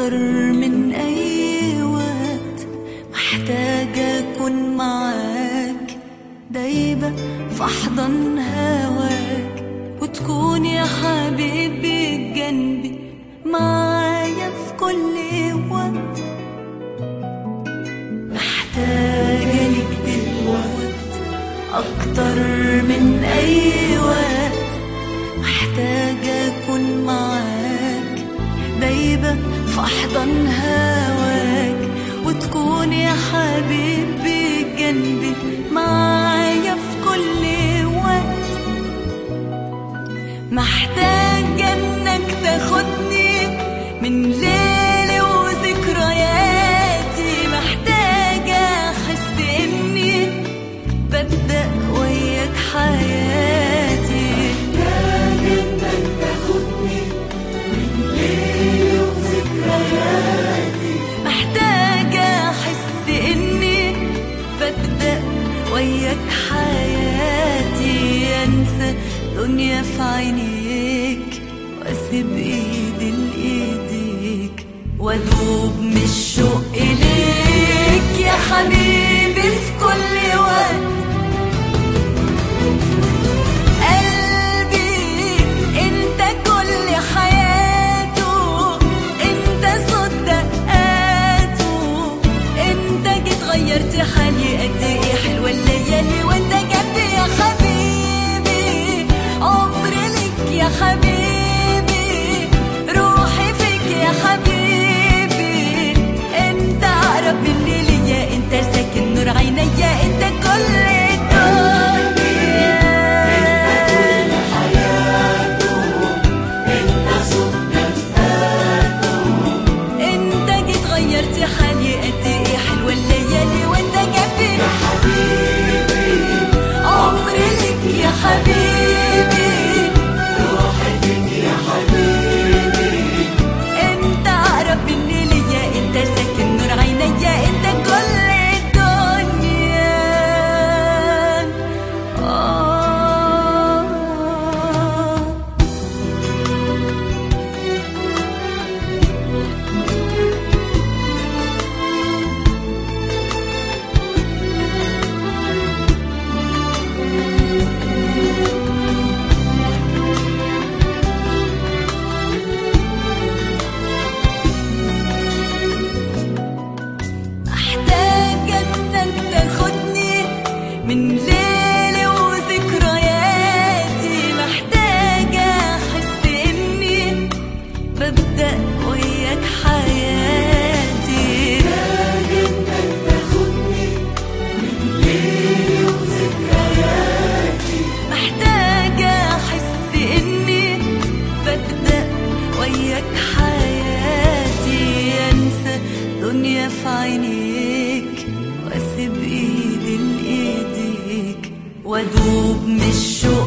أكتر من أي وقت محتاجة أكون معاك دايبة في أحضن هواك وتكون يا حبيبي جنبي معايا في كل وقت محتاجة ليك دلوقت أكتر من أي وقت محتاجة أكون معاك دايبة في أحضن هواك وتكون يا حبيبي جنبي معايا في كل وقت محتاجة إنك تاخدني من ليلي وذكرياتي محتاجة أحس إني ببدأ وياك حياتي محتاجة إنك تاخدني من ليلي وذكرياتي محتاجة أحس إني ببدأ وياك حياتي أنسى دنيا في عينيك وأسيب إيدي لإيديك وأدوب من الشوق إليك يا حبيبي في كل وقت قلبي انت كل حياته انت صوت دقاته انت جيت غيرت حالي قد ايه حلوه الليالي وانت جنبي يا حبيبي عمري لك يا حبيبي روحي فيك يا حبيبي انت اقرب مني ليا انت ساكن نور عينيا انت كل الدنيا انت جيت غيرت حالي قد ايه حلوه الليالي وانت جنبي يا حبيبي عمري لك يا حبيبي روحي فيك يا حبيبي انت اقرب مني ليا انت ساكن نور عينيا انت كل الدنيا آه محتاجة انك تاخدني من ليلي وذكرياتي محتاجة احس اني ببدأ وياك حياتي محتاجة انك تاخدني من ليلي وذكرياتي محتاجة احس اني ببدأ وياك حياتي انسى دنيا في عينيك واسيب ايدي لايديك وادوب من الشوق